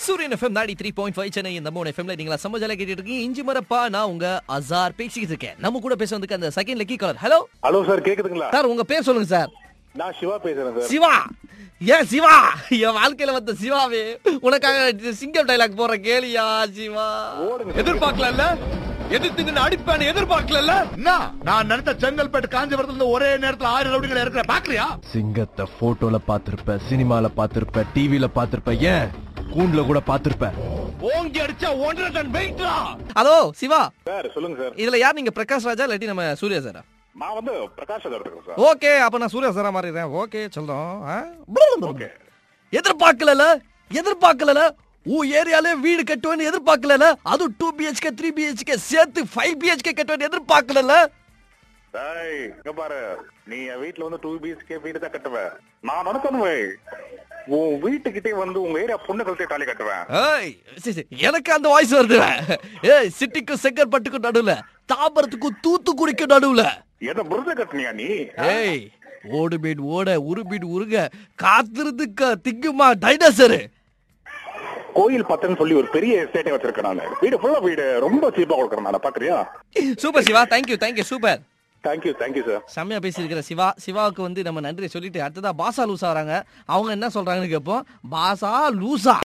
சூரியன் எஃப்எம் நாடி three point five Chennai இந்த மூணு எஃப்எம்ல நீங்களா சமஜால கேட்டுட்டு இருக்கீங்க இஞ்சி மரப்பா நான் உங்க அசார் பேசிக்கிட்டு இருக்கேன் நம்ம கூட பேச வந்து அந்த second lucky caller hello hello sir கேக்குதுங்களா சார் உங்க பேர் சொல்லுங்க சார் நான் சிவா பேசுறேன் சார் சிவா ஏன் சிவா என் வாழ்க்கையில வந்த சிவாவே உனக்காக சிங்கம் டைலாக் போற கேளியா சிவா ஓடுங்க எதிர்பார்க்கல எதிர்த்து நின்னு அடிப்பேன்னு எதிர்பார்க்கல என்ன நான் நினைச்ச செங்கல்பட்டு காஞ்சிபுரத்துல இருந்து ஒரே நேரத்துல ஆறு ரவுடிகளை இருக்கிற பாக்குறியா சிங்கத்தை போட்டோல பாத்திருப்ப சினிமால பாத்திருப்ப டிவில பாத்திருப்ப ஏன் கூண்டுல கூட பாத்திருப்ப ஓங்கி அடிச்சா ஒன்றரை டன் வெயிட்ரா ஹலோ சிவா சார் சொல்லுங்க சார் இதுல யார் நீங்க பிரகாஷ் ராஜா இல்லாட்டி நம்ம சூர்யா சாரா நான் வந்து பிரகாஷ் சார் இருக்கேன் சார் ஓகே அப்ப நான் சூர்யா சாரா மாறிடுறேன் ஓகே சொல்றோம் ஓகே எதிர்பார்க்கல எதிர்பார்க்கல ஊ ஏரியாலே வீடு கட்டுவேன்னு எதிர்பார்க்கல அது டூ பிஹெச்கே த்ரீ பிஹெச்கே சேர்த்து ஃபைவ் பிஹெச்கே கட்டுவேன்னு எதிர்பார்க்கல டேய் இங்க பாரு நீ என் வீட்ல வந்து டூ பிஹெச்கே வீடு தான் கட்டுவேன் நான் நினைச்சேன் உன் வீட்டுக்கிட்டே வந்து உங்க ஏரியா பொண்ணு கழுத்தை தாலி கட்டுவேன் ஏய் சரி, சரி, எனக்கு அந்த வாய்ஸ் வருது ஏய் சிட்டிக்கும் செங்கற்பட்டுக்கும் நடுவுல தாம்பரத்துக்கும் தூத்துக்குடிக்கும் நடுவுல என்ன புரித கட்டுனியா நீ ஏய் ஓடு மீன் ஓட உரு மீன் உருக காத்திருந்து க- திங்குமா டைனோசரு கோயில் பத்தன்னு சொல்லி ஒரு பெரிய எஸ்டேட்டை வச்சிருக்கேன் நான் வீடு ஃபுல்லா வீடு ரொம்ப சீப்பா கொடுக்குறேன் நான் பாக்குறியா super Siva thank you thank you super thank you thank you sir செம்மையா பேசியிருக்கிற சிவா சிவாவுக்கு வந்து நம்ம நன்றி சொல்லிட்டு அடுத்ததா பாசா லூசா வராங்க அவங்க என்ன சொல்றாங்கன்னு கேட்போம் பாசா லூசா